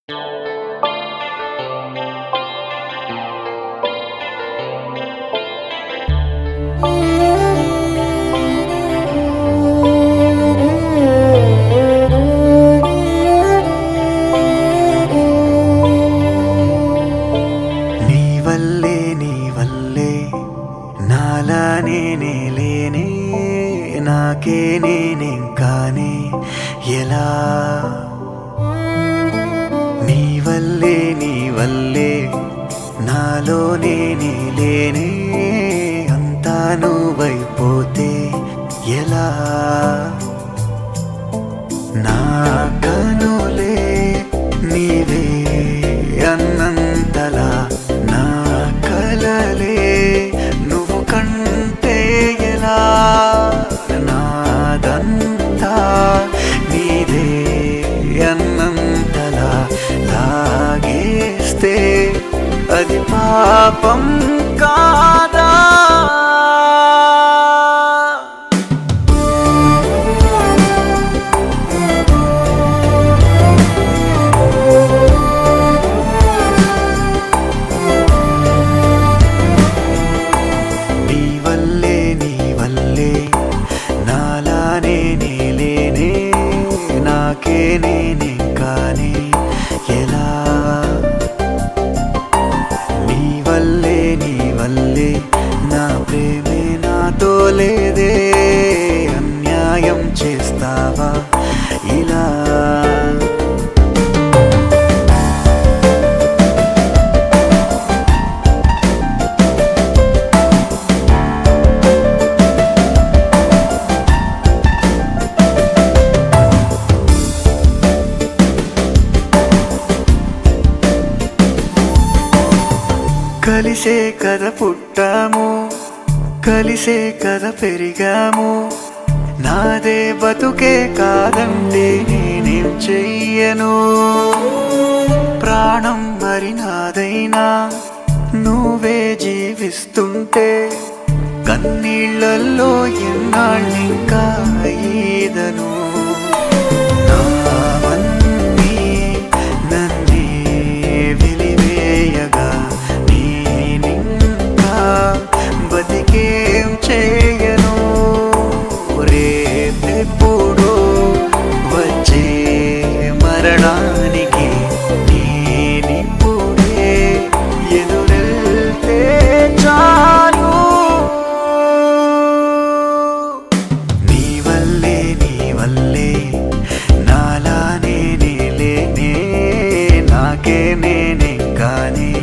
నీ వల్లే నీ వల్లే నాలా నేనే లేనే నాకే నేనేం కానే ఎలా నీ వల్లే నీ వల్లే నాలో నేనే లేనే అంతా నువ్వైపోతే ఎలా నా కనులే నీవే అన్నంతలా నా కలలే నువ్వు కంటే ఎలా నాదంతా నీదే అన్నంతలా లాగేస్తే అది పాపం కాదా నీ వల్లే నీ వల్లే నాలానే నేలేనే నాకే నేనే కానే ఎలా నీ వల్లే నీ వల్లే నా ప్రేమే నాతో లేదే అన్యాయం చేస్తావా ఇలా కలిసే కథ పుట్టాము కలిసే కథ పెరిగాము నాదే బతుకే కాదండి నేనేం చెయ్యను ప్రాణం మరి నాదైనా నువ్వే జీవిస్తుంటే కన్నీళ్ళల్లో ఎన్నాళ్ళింకా ఈదను నావన్నీ నన్నే వెలివేయగా నేనింకా బతికేం చేయను రేపెప్పుడో వచ్చే మరణానికి నేనిప్పుడే ఎదురెళ్తే చాలు నీ వల్లే నీ వల్లే నాలా నేనే లేనే నాకే నేనే కానీ